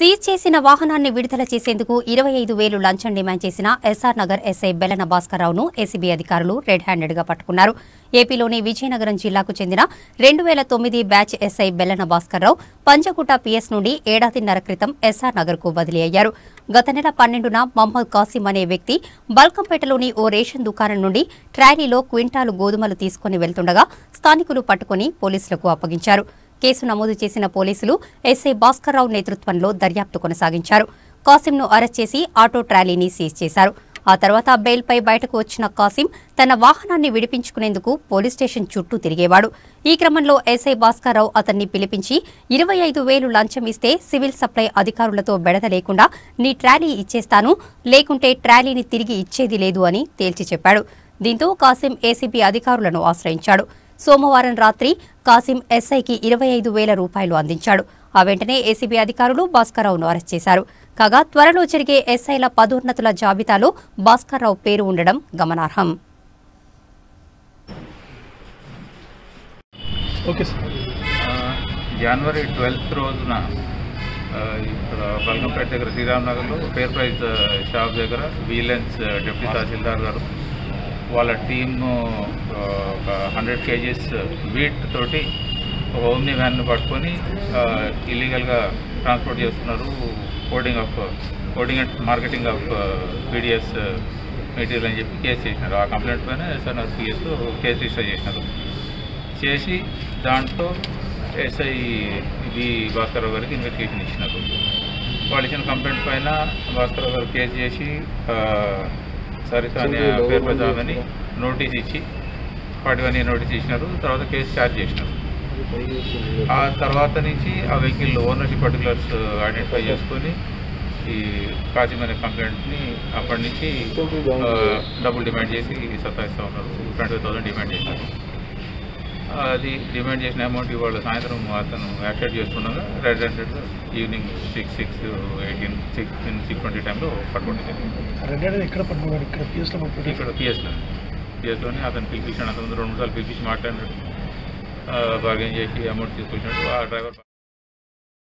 seize చేసిన వాహనాన్ని విడుదల చేసేందుకు ఇరవై ఐదు వేలు లంచం డిమాండ్ చేసిన ఎస్ఆర్ నగర్ ఎస్ఐ బెల్లన భాస్కర్రావును ఏసీబీ అధికారులు రెడ్ హ్యాండెడ్ గా పట్టుకున్నారు ఏపీలోని విజయనగరం జిల్లాకు చెందిన రెండు వేల తొమ్మిది batch SI Bellana Bhaskarrao Panjagutta PS నుండి ఏడాదిన్నర క్రితం ఎస్ఆర్ నగర్ కు బదిలీ అయ్యారు గత నెల పన్నెండున మహమ్మద్ కాసిం అనే వ్యక్తి బల్కంపేటలోని ఓ రేషన్ దుకాణం నుండి ట్రాలీలో క్వింటాలు గోధుమలు తీసుకుని వెళ్తుండగా స్థానికులు పట్టుకుని పోలీసులకు అప్పగించారు కేసు నమోదు చేసిన పోలీసులు ఎస్ఐ భాస్కర్రావు నేతృత్వంలో దర్యాప్తు కొనసాగించారు కాసింను అరెస్ట్ చేసి ఆటో ట్రాలీని సీజ్ చేశారు ఆ తర్వాత బెయిల్పై బయటకు వచ్చిన కాసిం తన వాహనాన్ని విడిపించుకునేందుకు పోలీస్ స్టేషన్ చుట్టూ తిరిగేవాడు ఈ క్రమంలో ఎస్ఐ భాస్కర్రావు అతన్ని పిలిపించి ఇరవై ఐదు వేలు లంచం ఇస్తే సివిల్ సప్లై అధికారులతో బెడద లేకుండా నీ ట్రాలీ ఇచ్చేస్తాను లేకుంటే ట్రాలీని తిరిగి ఇచ్చేది లేదు అని తేల్చి చెప్పాడు దీంతో కాసిం ఏసీబీ అధికారులను ఆశ్రయించాడు సోమవారం రాత్రి కాసిం ఎస్ఐకి ఇరవై ఐదు వేల రూపాయలు అందించాడు ఆ వెంటనే ఏసీబీ అధికారులు భాస్కర్రావును అరెస్ట్ చేశారు కాగా త్వరలో జరిగే ఎస్ఐల పదోన్నతుల జాబితాలో భాస్కర్రావు పేరు ఉండడం గమనార్హం ఓకే సార్ ఆ, జనవరి ట్వెల్త్ రోజున ఆ, ఇక్కడ బల్గంపేట దగ్గర శ్రీరామ్ నగర్లో ఫేర్ ప్రైజ్ ఆ, షాప్ దగ్గర విజిలెన్స్ ఆ, డిప్యూటీ తహసీల్దార్ గారు వాళ్ళ టీము ఆ, ఒక హండ్రెడ్ కేజీస్ వీట్ తోటి ఒక ఓమ్ని వ్యాన్ పట్టుకొని ఇల్లీగల్గా ట్రాన్స్పోర్ట్ చేస్తున్నారు coding of coding and marketing of PDS material అని చెప్పి కేసు చేసినారు ఆ కంప్లైంట్ పైన ఎస్ఎన్ఆర్ పిఎస్లో కేసు రిజిస్టర్ చేసినారు చేసి దాంట్లో ఎస్ఐ వి భాస్కరరావు గారికి ఇన్వెస్టిగేషన్ ఇచ్చినారు వాళ్ళు ఇచ్చిన కంప్లైంట్ పైన భాస్కరరావు గారు కేసు చేసి ఆ, సరిత అనే పేరు మీద ఆమెని నోటీస్ ఇచ్చి ఫార్టీ వన్ నోటీస్ ఇచ్చినారు తర్వాత కేసు ఛార్జ్ చేసినారు ఆ తర్వాత నుంచి ఆ వెహికల్ ఓనర్షిప్ పర్టికులర్స్ ఐడెంటిఫై చేసుకొని ఈ కాసిం అనే కంప్లైంట్ని అప్పటి నుంచి ఆ, డబ్బులు డిమాండ్ చేసి సతాయిస్తూ ఉన్నారు ట్వంటీ ఫైవ్ థౌసండ్ డిమాండ్ చేసినారు అది డిమాండ్ చేసిన అమౌంట్ ఇవాళ సాయంత్రం అతను యాక్సెప్ట్ చేస్తుండగా red handed evening six six eighteen six six twenty టైంలో పట్టుకోండి రెడ్ అనేది ఎక్కడ పట్టుకున్నాడు ఇక్కడ పిఎస్లో పట్టుకుంటే ఇక్కడ పిఎస్లో పిఎస్లోనే అతను పిలిపించాడు అంతకుముందు రెండు మూడు సార్లు పిలిపించి మాట్లాడినాడు బార్గెన్ చేసి అమౌంట్ తీసుకొచ్చినట్టు ఆ డ్రైవర్